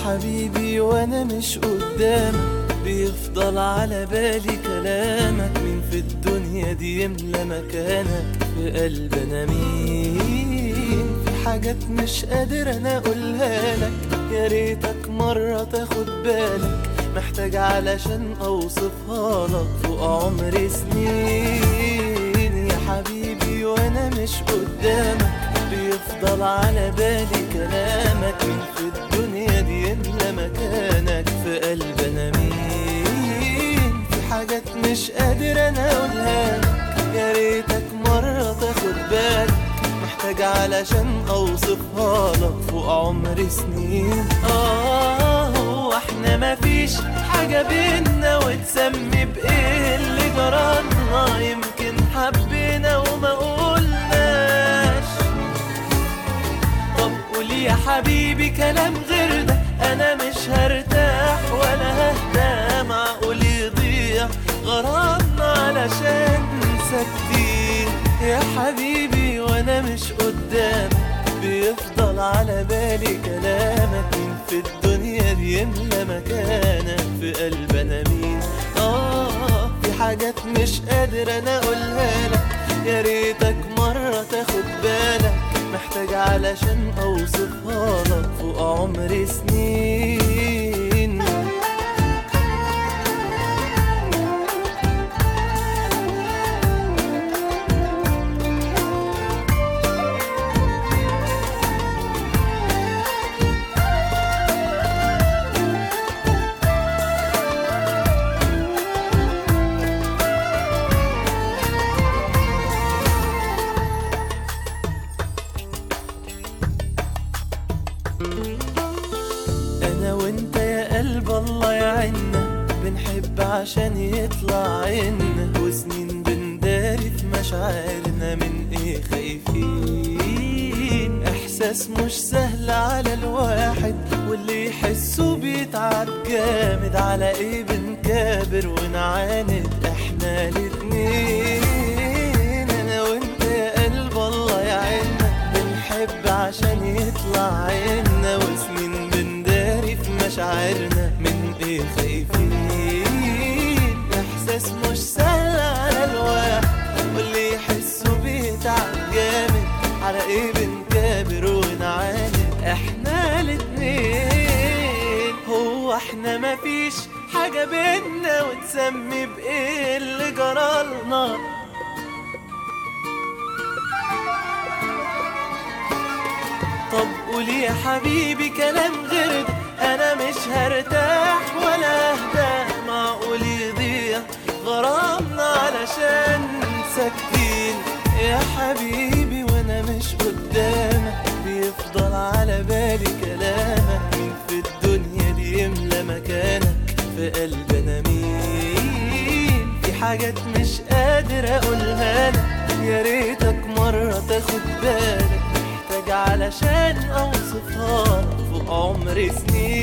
حبيبي وانا مش قدامك بيفضل على بالي كلامك مين في الدنيا دي يملى مكانك في قلب انا مين في حاجات مش قادر انا اقولها لك يا ريتك مرة تاخد بالك محتاج علشان اوصفها لك فوق عمر سنين يا حبيبي وانا مش قدامك بيفضل على بالي كلامك مين في الدنيا دي يملى مكانك في قلب انا مين في حاجات مش قادر انا اقولها لك يا ريتك مرة تاخد بالك محتاج علشان اوصفها لك فوق عمر سنين اه هو احنا مفيش حاجة بينا وتسمي بايه اللي جرالنا يمكن حبينا وما قلناش طب قول يا حبيبي كلام غير ده انا مش هرتاح ولا ههدى معقول يضيع غرامنا علشان ساكتين يا حبيبي وانا مش قدامك بيفضل على بالي كلامك مين في الدنيا دي يملى مكانك في قلب انا مين اه في حاجات مش قادر انا اقولها لك يا ريتك مرة تاخد بالك محتاج علشان اوصفها لك فوق عمر سنين انا وانت يا قلب الله يعنا بنحب عشان يطلع عنا وسنين بنداري في مشاعرنا من ايه خايفين احساس مش سهل على الواحد واللي يحسه بيتعب جامد على ايه بنكابر ونعاند احنا الاتنين انا وانت يا قلب الله يعنا بنحب عشان يطلع عنا وسنين بنداري في مشاعرنا من ايه خايفين احساس مش سهل على الواحد واللي يحسه بيتعب جامد على ايه بنكابر ونعاند احنا الاتنين هو احنا مفيش حاجة بينا وتسمي بايه اللي جرالنا طب قول يا حبيبي كلام غير ده انا مش هرتاح ولا اهدى معقول يضيع غرامنا علشان ساكتين يا حبيبي وانا مش قدامك بيفضل على بالي كلامك مين في الدنيا دي يملى مكانك في قلب انا مين في حاجات مش قادر اقولها لك يا ريتك مرة تاخد بالك محتاج علشان اوصفها لك فوق عمر سنين